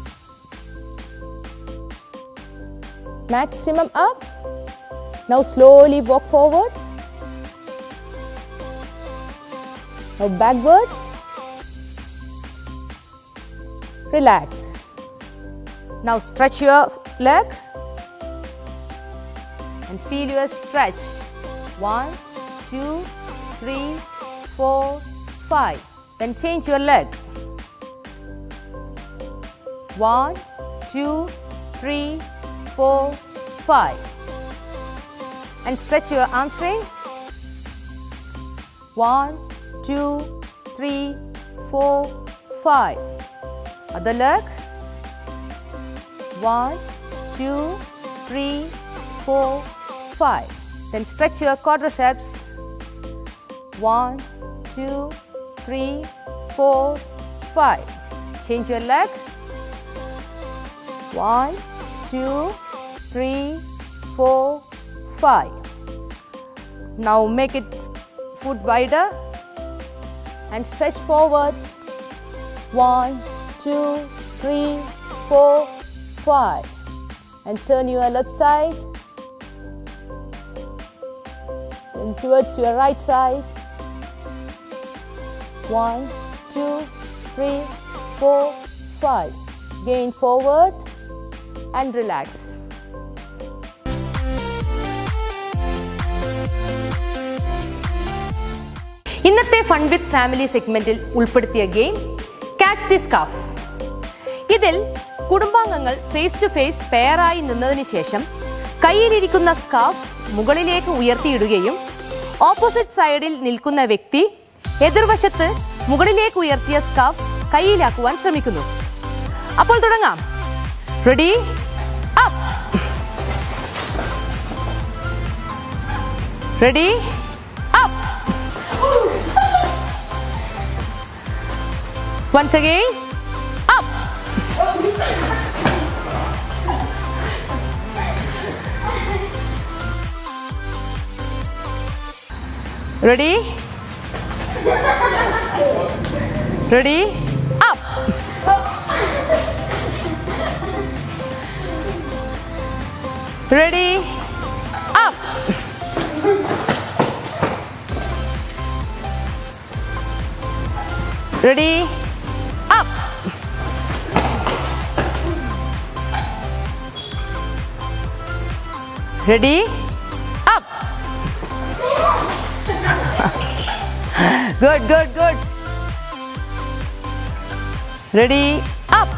maximum up. Now slowly walk forward. Now backward. Relax. Now stretch your leg and feel your stretch. One, two, three, four, five. Then change your leg. One, two, three, four, five. And stretch your hamstring. One, two, three, four, five. Other leg. One, two, three, four, five. Then stretch your quadriceps. One, two, three, four, five. Change your leg. One, two, three, four, five. Now make it foot wider and stretch forward. One, two, three, four, five. And turn your left side. Then towards your right side. One, two, three, four, five. Gain forward and relax. ഇന്നത്തെ ഫൺ വിത്ത് ഫാമിലി സെഗ്മെന്റിൽ ഉൾപ്പെടുത്തിയ ഗെയിം കാച്ച് ദി സ്കാഫ് ഇതിൽ കുടുംബാംഗങ്ങൾ ഫേസ് ടു ഫേസ് പെയറായി നിന്നതിന് ശേഷം കയ്യിലിരിക്കുന്ന സ്കാഫ് മുകളിലേക്ക് ഉയർത്തിയിടുകയും ഓപ്പോസിറ്റ് സൈഡിൽ നിൽക്കുന്ന വ്യക്തി എതിർവശത്ത് മുകളിലേക്ക് ഉയർത്തിയ സ്കാഫ് കയ്യിലാക്കുവാൻ ശ്രമിക്കുന്നു അപ്പോൾ തുടങ്ങാം ready up ready up once again up ready ready up Ready? Up. Ready? Up. Ready? Up. good, good, good. Ready? Up.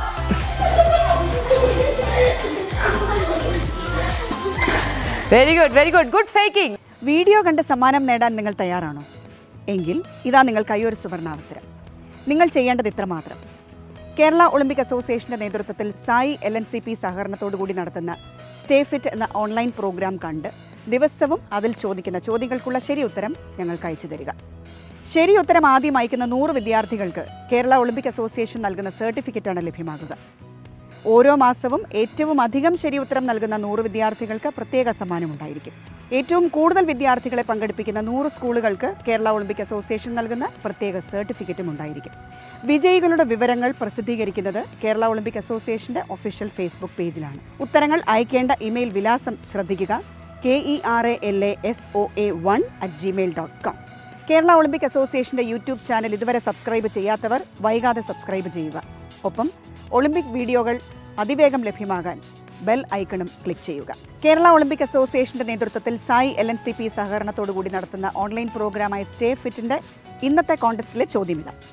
Very good, very good. Good faking. Video കണ്ട് സമ്മാനം നേടാൻ നിങ്ങൾ തയ്യാറാണോ എങ്കിൽ ഇതാ നിങ്ങൾക്കായി ഒരു സുവർണാവസരം നിങ്ങൾ ചെയ്യേണ്ടത് ഇത്രമാത്രം കേരള ഒളിമ്പിക് അസോസിയേഷന്റെ നേതൃത്വത്തിൽ SAI L N C P സഹകരണത്തോടുകൂടി നടത്തുന്ന സ്റ്റേ ഫിറ്റ് എന്ന ഓൺലൈൻ പ്രോഗ്രാം കണ്ട് ദിവസവും അതിൽ ചോദിക്കുന്ന ചോദ്യങ്ങൾക്കുള്ള ശരി ഉത്തരം ഞങ്ങൾക്ക് അയച്ചു തരിക ശരി ഉത്തരം ആദ്യം അയക്കുന്ന നൂറ് വിദ്യാർത്ഥികൾക്ക് കേരള ഒളിമ്പിക് അസോസിയേഷൻ നൽകുന്ന സർട്ടിഫിക്കറ്റാണ് ലഭ്യമാകുക ഓരോ മാസവും ഏറ്റവും അധികം ശരി ഉത്തരം നൽകുന്ന നൂറ് വിദ്യാർത്ഥികൾക്ക് പ്രത്യേക സമ്മാനമുണ്ടായിരിക്കും ഏറ്റവും കൂടുതൽ വിദ്യാർത്ഥികളെ പങ്കെടുപ്പിക്കുന്ന നൂറ് സ്കൂളുകൾക്ക് കേരള ഒളിമ്പിക് അസോസിയേഷൻ നൽകുന്ന പ്രത്യേക സർട്ടിഫിക്കറ്റും ഉണ്ടായിരിക്കും വിജയികളുടെ വിവരങ്ങൾ പ്രസിദ്ധീകരിക്കുന്നത് കേരള ഒളിമ്പിക് അസോസിയേഷന്റെ ഒഫീഷ്യൽ ഫേസ്ബുക്ക് പേജിലാണ് ഉത്തരങ്ങൾ അയക്കേണ്ട ഇമെയിൽ വിലാസം ശ്രദ്ധിക്കുക K E R A L A S O A one at Gmail dot com Kerala Olympic അസോസിയേഷന്റെ യൂട്യൂബ് ചാനൽ ഇതുവരെ സബ്സ്ക്രൈബ് ചെയ്യാത്തവർ വൈകാതെ സബ്സ്ക്രൈബ് ചെയ്യുക ഒപ്പം ഒളിമ്പിക് വീഡിയോകൾ അതിവേഗം ലഭ്യമാകാൻ ബെൽ ഐക്കണും ക്ലിക്ക് ചെയ്യുക കേരള ഒളിമ്പിക് അസോസിയേഷന്റെ നേതൃത്വത്തിൽ SAI L N C P സഹകരണത്തോടുകൂടി നടത്തുന്ന ഓൺലൈൻ പ്രോഗ്രാമായ സ്റ്റേ ഫിറ്റിന്റെ ഇന്നത്തെ കോൺടെസ്റ്റിലെ ചോദ്യമില്ല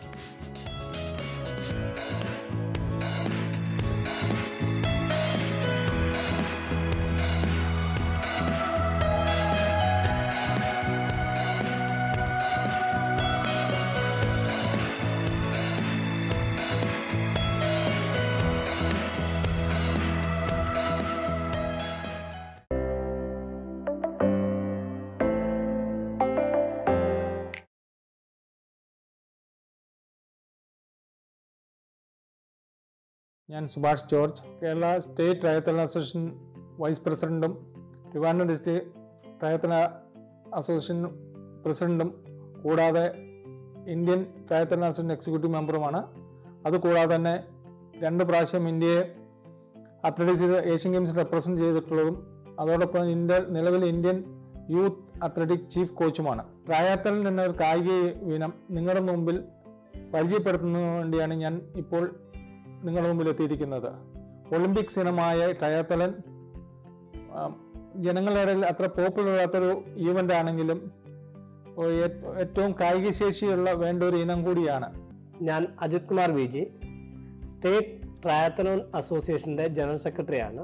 ഞാൻ Subhash George Kerala state triathlon association vice പ്രസിഡൻറ്റും ട്രിവാൻഡ്രം ഡിസ്ട്രിക്ട് ട്രയത്തല അസോസിയേഷൻ പ്രസിഡൻറ്റും കൂടാതെ ഇന്ത്യൻ ട്രയത്തലൺ അസോസിയേഷൻ എക്സിക്യൂട്ടീവ് മെമ്പറുമാണ് അതുകൂടാതെ തന്നെ രണ്ട് പ്രാവശ്യം ഇന്ത്യയെ അത്ലറ്റിക്സ് ഏഷ്യൻ ഗെയിംസ് റെപ്രസെൻറ്റ് ചെയ്തിട്ടുള്ളതും അതോടൊപ്പം ഇന്ത്യ നിലവിൽ ഇന്ത്യൻ യൂത്ത് അത്ലറ്റിക് ചീഫ് കോച്ചുമാണ് ട്രയാത്തലിൻ എന്ന ഒരു കായിക ഇനം നിങ്ങളുടെ മുമ്പിൽ പരിചയപ്പെടുത്തുന്നതിന് വേണ്ടിയാണ് ഞാൻ ഇപ്പോൾ നിങ്ങളുടെ മുമ്പിൽ എത്തിയിരിക്കുന്നത് ഒളിമ്പിക്സ് ഇനമായ ട്രയാത്തലൻ ആം, ജനങ്ങളുടെ ഇടയിൽ അത്ര പോപ്പുലർ അല്ലാത്തൊരു ഈവൻ്റ് ആണെങ്കിലും ഓ, ഏ- ഏറ്റവും കായിക ശേഷിയുള്ള വേണ്ട ഒരു ഇനം കൂടിയാണ് ഞാൻ Ajith Kumar V G state triathlon അസോസിയേഷൻ്റെ ജനറൽ സെക്രട്ടറിയാണ്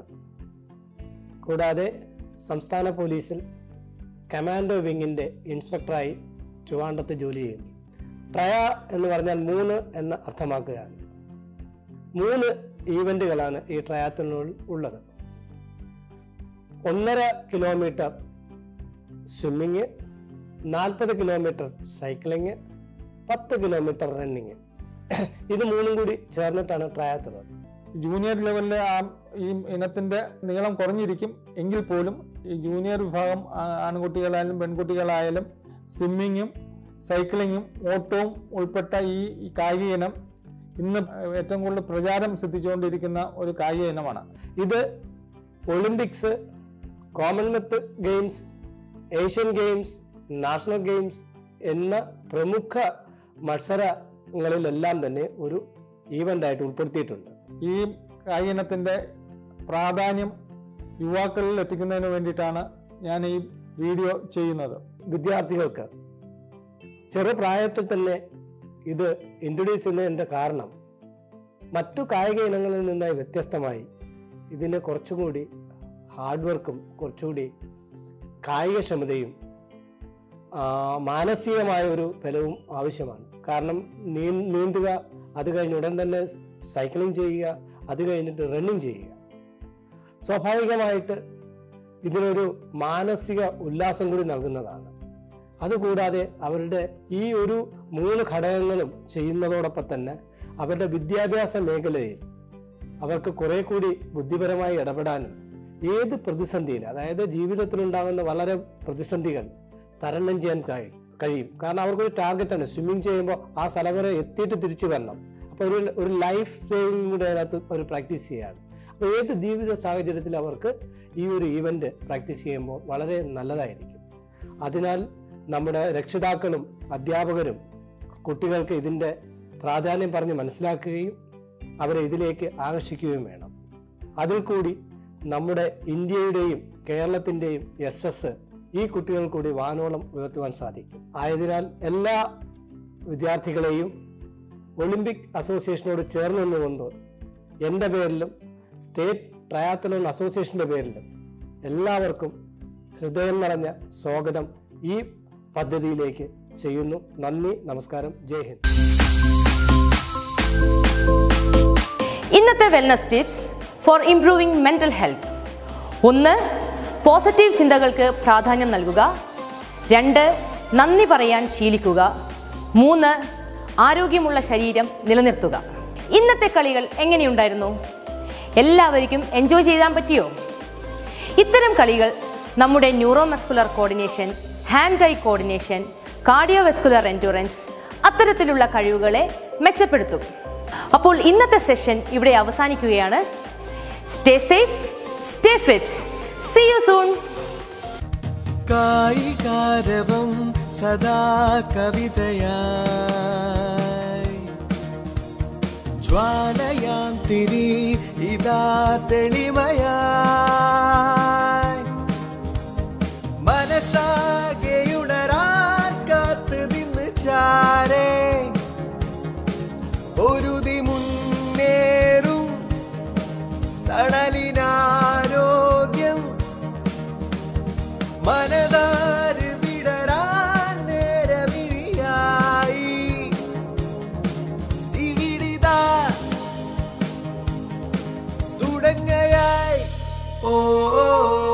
കൂടാതെ സംസ്ഥാന പോലീസിൽ കമാൻഡോ വിങ്ങിൻ്റെ ഇൻസ്പെക്ടറായി ട്രിവാൻഡ്രത്ത് ജോലി ചെയ്യുന്നു ട്രയ എന്ന് പറഞ്ഞാൽ മൂന്ന് എന്ന് അർത്ഥമാക്കുകയാണ് മൂന്ന് ഈവൻറ്റുകളാണ് ഈ ട്രയാത്തലോണിൽ ഉള്ളത് ഒന്നര കിലോമീറ്റർ സ്വിമ്മിങ് നാൽപ്പത് കിലോമീറ്റർ സൈക്ലിങ് പത്ത് കിലോമീറ്റർ റണ്ണിങ് ഇത് മൂന്നും കൂടി ചേർന്നിട്ടാണ് ട്രയാത്തലോൺ ജൂനിയർ ലെവലിലെ ആ ഈ ഇനത്തിന്റെ നീളം കുറഞ്ഞിരിക്കും എങ്കിൽ പോലും ഈ ജൂനിയർ വിഭാഗം ആ- ആൺകുട്ടികളായാലും പെൺകുട്ടികളായാലും സ്വിമ്മിങ്ങും സൈക്ലിങ്ങും ഓട്ടവും ഉൾപ്പെട്ട ഈ ഈ കായിക ഇനം ഇന്ന് ഏറ്റവും കൂടുതൽ പ്രചാരം സിദ്ധിച്ചുകൊണ്ടിരിക്കുന്ന ഒരു കായിക ഇനമാണ് ഇത് Olympics Commonwealth Games Asian Games National Games എന്ന പ്രമുഖ മത്സരങ്ങളിലെല്ലാം തന്നെ ഒരു ഈവൻ്റായിട്ട് ഉൾപ്പെടുത്തിയിട്ടുണ്ട് ഈ കായിക ഇനത്തിന്റെ പ്രാധാന്യം യുവാക്കളിൽ എത്തിക്കുന്നതിന് വേണ്ടിയിട്ടാണ് ഞാൻ ഈ വീഡിയോ ചെയ്യുന്നത് വിദ്യാർത്ഥികൾക്ക് ചെറുപ്രായത്തിൽ തന്നെ ഇത് ഇൻട്രൊഡ്യൂസ് ചെയ്യുന്നതിൻ്റെ കാരണം മറ്റു കായിക ഇനങ്ങളിൽ നിന്നായി വ്യത്യസ്തമായി ഇതിന് കുറച്ചുകൂടി ഹാർഡ് വർക്കും കുറച്ചുകൂടി കായികക്ഷമതയും ആ, മാനസികമായ ഒരു ബലവും ആവശ്യമാണ് കാരണം നീ നീന്തുക അത് കഴിഞ്ഞ് ഉടൻ തന്നെ സൈക്ലിംഗ് ചെയ്യുക അത് കഴിഞ്ഞിട്ട് റണ്ണിങ് ചെയ്യുക സ്വാഭാവികമായിട്ട് ഇതിനൊരു മാനസിക ഉല്ലാസം കൂടി നൽകുന്നതാണ് അതുകൂടാതെ അവരുടെ ഈ ഒരു മൂന്ന് ഘടകങ്ങളും ചെയ്യുന്നതോടൊപ്പം തന്നെ അവരുടെ വിദ്യാഭ്യാസ മേഖലയിൽ അവർക്ക് കുറെ കൂടി ബുദ്ധിപരമായി ഇടപെടാനും ഏത് പ്രതിസന്ധിയിൽ അതായത് ജീവിതത്തിലുണ്ടാകുന്ന വളരെ പ്രതിസന്ധികൾ തരണം ചെയ്യാൻ കഴിയും കഴിയും കാരണം അവർക്കൊരു ടാർഗറ്റാണ് സ്വിമ്മിങ് ചെയ്യുമ്പോൾ ആ സ്ഥലം വരെ എത്തിയിട്ട് തിരിച്ചു വരണം അപ്പോൾ ഒരു ഒരു ലൈഫ് സേവിങ് കൂടെ അതിനകത്ത് ഒരു പ്രാക്ടീസ് ചെയ്യാണ് അപ്പോൾ ഏത് ജീവിത സാഹചര്യത്തിൽ അവർക്ക് ഈ ഒരു ഈവന്റ് പ്രാക്ടീസ് ചെയ്യുമ്പോൾ വളരെ നല്ലതായിരിക്കും അതിനാൽ നമ്മുടെ രക്ഷിതാക്കളും അധ്യാപകരും കുട്ടികൾക്ക് ഇതിൻ്റെ പ്രാധാന്യം പറഞ്ഞ് മനസ്സിലാക്കുകയും അവരെ ഇതിലേക്ക് ആകർഷിക്കുകയും വേണം അതിൽ കൂടി നമ്മുടെ ഇന്ത്യയുടെയും കേരളത്തിൻ്റെയും യശസ് ഈ കുട്ടികൾ കൂടി വാനോളം ഉയർത്തുവാൻ സാധിക്കും ആയതിനാൽ എല്ലാ വിദ്യാർത്ഥികളെയും ഒളിമ്പിക് അസോസിയേഷനോട് ചേർന്ന് നിന്നുകൊണ്ട് എൻ്റെ പേരിലും സ്റ്റേറ്റ് ട്രയാത്തലോൺ അസോസിയേഷൻ്റെ പേരിലും എല്ലാവർക്കും ഹൃദയം നിറഞ്ഞ സ്വാഗതം ഈ പദ്ധതിയിലേക്ക് ചെയ്യുന്നു നന്ദി നമസ്കാരം ജയ് ഹിന്ദ് ഇന്നത്തെ wellness tips for improving mental health ഒന്ന് പോസിറ്റീവ് ചിന്തകൾക്ക് പ്രാധാന്യം നൽകുക രണ്ട് നന്ദി പറയാൻ ശീലിക്കുക മൂന്ന് ആരോഗ്യമുള്ള ശരീരം നിലനിർത്തുക ഇന്നത്തെ കളികൾ എങ്ങനെയുണ്ടായിരുന്നു എല്ലാവർക്കും എൻജോയ് ചെയ്യാൻ പറ്റിയോ ഇത്തരം കളികൾ നമ്മുടെ neuromuscular coordination hand eye coordination cardiovascular endurance അത്തരത്തിലുള്ള കഴിവുകളെ മെച്ചപ്പെടുത്തും അപ്പോൾ ഇന്നത്തെ സെഷൻ ഇവിടെ അവസാനിക്കുകയാണ് stay safe stay fit see you soon കായികാരവം സദാ കവിതയായി ജ്വാലയാം തിരി ഇതാ തെളിമയായി മനസ്സാകെയുണരാൻ കാത്ത് നിന്ന് ചാരേ ഒരുതി മുന്നേറും തണലിനാരോഗ്യം മനതാര് വിടരാൻ നേരമിഴിയായി ഇവിടിതാ തുടങ്ങയായി ഓ ഓ, ഓ